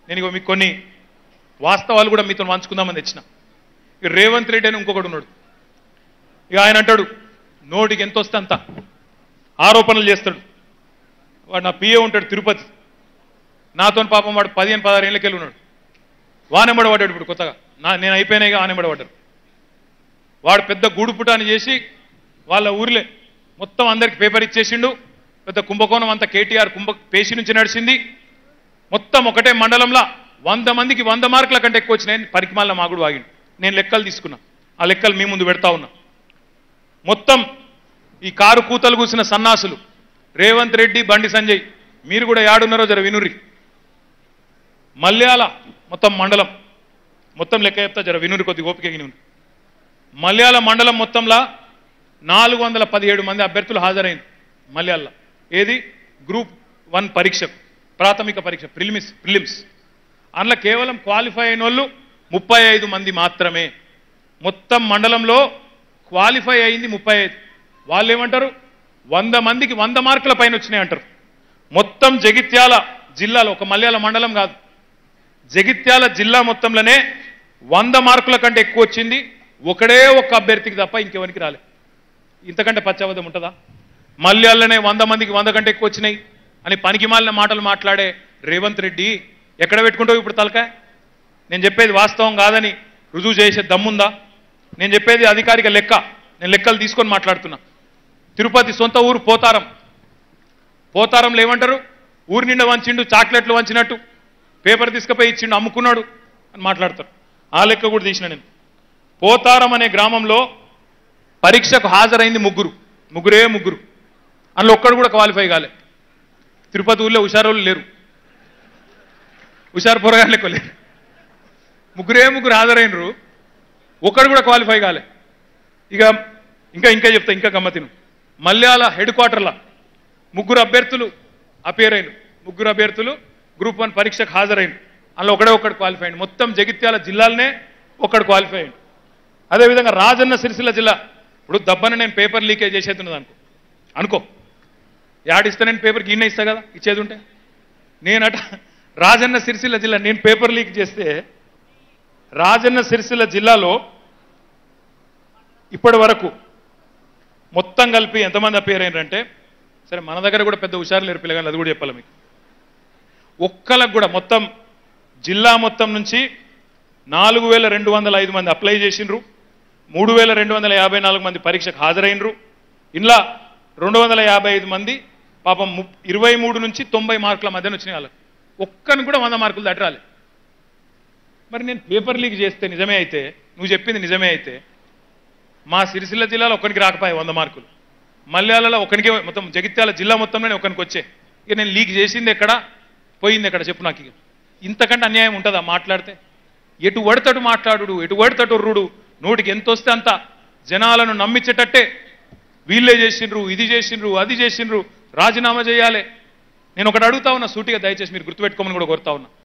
నేను ఇగో మీకు కొన్ని వాస్తవాలు కూడా మీతో పంచుకుందామని తెచ్చిన ఇక రేవంత్ రెడ్డి అని ఇంకొకడు ఉన్నాడు ఇక ఆయన అంటాడు నోటికి ఎంత వస్తే అంత ఆరోపణలు చేస్తాడు వాడు నా పిఏ ఉంటాడు తిరుపతి నాతో పాపం వాడు పదిహేను పదహారు ఏళ్ళకెళ్ళి ఉన్నాడు వానెంబడ పడ్డాడు ఇప్పుడు కొత్తగా నా నేను అయిపోయినాయిగా ఆనెంబడ పడ్డాడు వాడు పెద్ద గూడుపుటాన్ని చేసి వాళ్ళ ఊరిలే మొత్తం అందరికి పేపర్ ఇచ్చేసిండు పెద్ద కుంభకోణం అంతా కేటీఆర్ కుంభ పేషి నుంచి నడిచింది మొత్తం ఒకటే మండలంలో వంద మందికి వంద మార్కుల కంటే ఎక్కువ వచ్చినాయని పరికిమాల మాగుడు వాగిండు నేను లెక్కలు తీసుకున్నా ఆ లెక్కలు మీ ముందు పెడతా ఉన్నా మొత్తం ఈ కారు కూతలు కూసిన సన్నాసులు రేవంత్ రెడ్డి బండి సంజయ్ మీరు కూడా యాడున్నారో జర వినుర్రి మల్యాల మొత్తం మండలం మొత్తం లెక్క చెప్తా జర వినురి కొద్ది ఓపిక వినురి మల్యాల మండలం మొత్తంలో నాలుగు వందల పదిహేడు మంది అభ్యర్థులు హాజరైంది మల్యాల ఏది గ్రూప్ వన్ పరీక్ష ప్రాథమిక పరీక్ష ప్రిలిమిస్ ప్రిలిమ్స్ అందులో కేవలం క్వాలిఫై అయిన వాళ్ళు ముప్పై ఐదు మంది మాత్రమే మొత్తం మండలంలో క్వాలిఫై అయింది ముప్పై ఐదు వాళ్ళు ఏమంటారు వంద మందికి వంద మార్కుల పైన వచ్చినాయి అంటారు మొత్తం జగిత్యాల జిల్లాలో ఒక మల్యాల మండలం కాదు జగిత్యాల జిల్లా మొత్తంలోనే వంద మార్కుల కంటే ఎక్కువ వచ్చింది ఒకడే ఒక్క అభ్యర్థికి తప్ప ఇంకెవరికి రాలే ఇంతకంటే పచ్చబద్ధం ఉంటుందా మల్యాలనే వంద మందికి వంద కంటే ఎక్కువ వచ్చినాయి అని పనికి మాలిన మాటలు మాట్లాడే రేవంత్ రెడ్డి ఎక్కడ పెట్టుకుంటావు ఇప్పుడు తలకాయ నేను చెప్పేది వాస్తవం కాదని రుజువు చేసే దమ్ముందా నేను చెప్పేది అధికారిక లెక్క నేను లెక్కలు తీసుకొని మాట్లాడుతున్నా తిరుపతి సొంత ఊరు పోతారం పోతారంలో ఏమంటారు ఊరి నిండా వంచిండు చాక్లెట్లు వంచినట్టు పేపర్ తీసుకుపోయి ఇచ్చిండు అమ్ముకున్నాడు అని మాట్లాడతారు ఆ లెక్క కూడా తీసిన నేను పోతారం అనే గ్రామంలో పరీక్షకు హాజరైంది ముగ్గురు ముగ్గురే ముగ్గురు అందులో ఒక్కడు కూడా క్వాలిఫై కాలే తిరుపతి ఊళ్ళో హుషారోళ్ళు లేరు హుషారు పొరగాళ్ళు ఎక్కువ లేరు ముగ్గురే ముగ్గురు హాజరైనరు ఒక్కడు కూడా క్వాలిఫై కాలే ఇక ఇంకా ఇంకా చెప్తా ఇంకా గమ్మతిను మల్యాల హెడ్ క్వార్టర్ల ముగ్గురు అభ్యర్థులు అపేర్ అయిన ముగ్గురు అభ్యర్థులు గ్రూప్ వన్ పరీక్షకు హాజరైన అందులో ఒకడే ఒక్కడు క్వాలిఫై అయింది మొత్తం జగిత్యాల జిల్లాలనే ఒక్కడు క్వాలిఫై అయింది అదేవిధంగా రాజన్న సిరిసిల్ల జిల్లా ఇప్పుడు దబ్బన నేను పేపర్ లీకేజ్ చేసేది ఉన్నది అనుకో అనుకో యాడిస్తే నేను పేపర్కి ఈయన ఇస్తా కదా ఇచ్చేది ఉంటే నేనట రాజన్న సిరిసిల్ల జిల్లా నేను పేపర్ లీక్ చేస్తే రాజన్న సిరిసిల్ల జిల్లాలో ఇప్పటి వరకు మొత్తం కలిపి ఎంతమంది అపేర్ అయినారంటే సరే మన దగ్గర కూడా పెద్ద హుషారు లేరు పిల్లగాళ్ళు అది కూడా చెప్పాలి మీకు ఒక్కలకు కూడా మొత్తం జిల్లా మొత్తం నుంచి నాలుగు వేల రెండు వందల ఐదు మంది అప్లై చేసిండ్రు మూడు వేల రెండు వందల యాభై నాలుగు మంది పరీక్షకు హాజరైనరు ఇంట్లో రెండు వందల యాభై ఐదు మంది పాపం ము ఇరవై మూడు నుంచి తొంభై మార్కుల మధ్యన వచ్చినాయి వాళ్ళకి ఒక్కని కూడా వంద మార్కులు దట్టరాలి మరి నేను పేపర్ లీక్ చేస్తే నిజమే అయితే నువ్వు చెప్పింది నిజమే అయితే మా సిరిసిల్ల జిల్లాలో ఒకరికి రాకపోయాయి వంద మార్కులు మల్యాలలో ఒకరికే మొత్తం జగిత్యాల జిల్లా మొత్తంలోనే ఒకరికి వచ్చే ఇక నేను లీక్ చేసింది ఎక్కడ పోయింది ఎక్కడ చెప్పు నాకు ఇక ఇంతకంటే అన్యాయం ఉంటుందా మాట్లాడితే ఎటు వడతటు మాట్లాడు ఎటు వడతటు రుడు నోటికి ఎంత వస్తే అంత జనాలను నమ్మించేటట్టే వీళ్ళే చేసిండ్రు ఇది చేసిండ్రు అది చేసిండ్రు రాజీనామా చేయాలి నేను ఒకటి అడుగుతా ఉన్నా సూటిగా దయచేసి మీరు గుర్తుపెట్టుకోమని కూడా కోరుతా ఉన్నా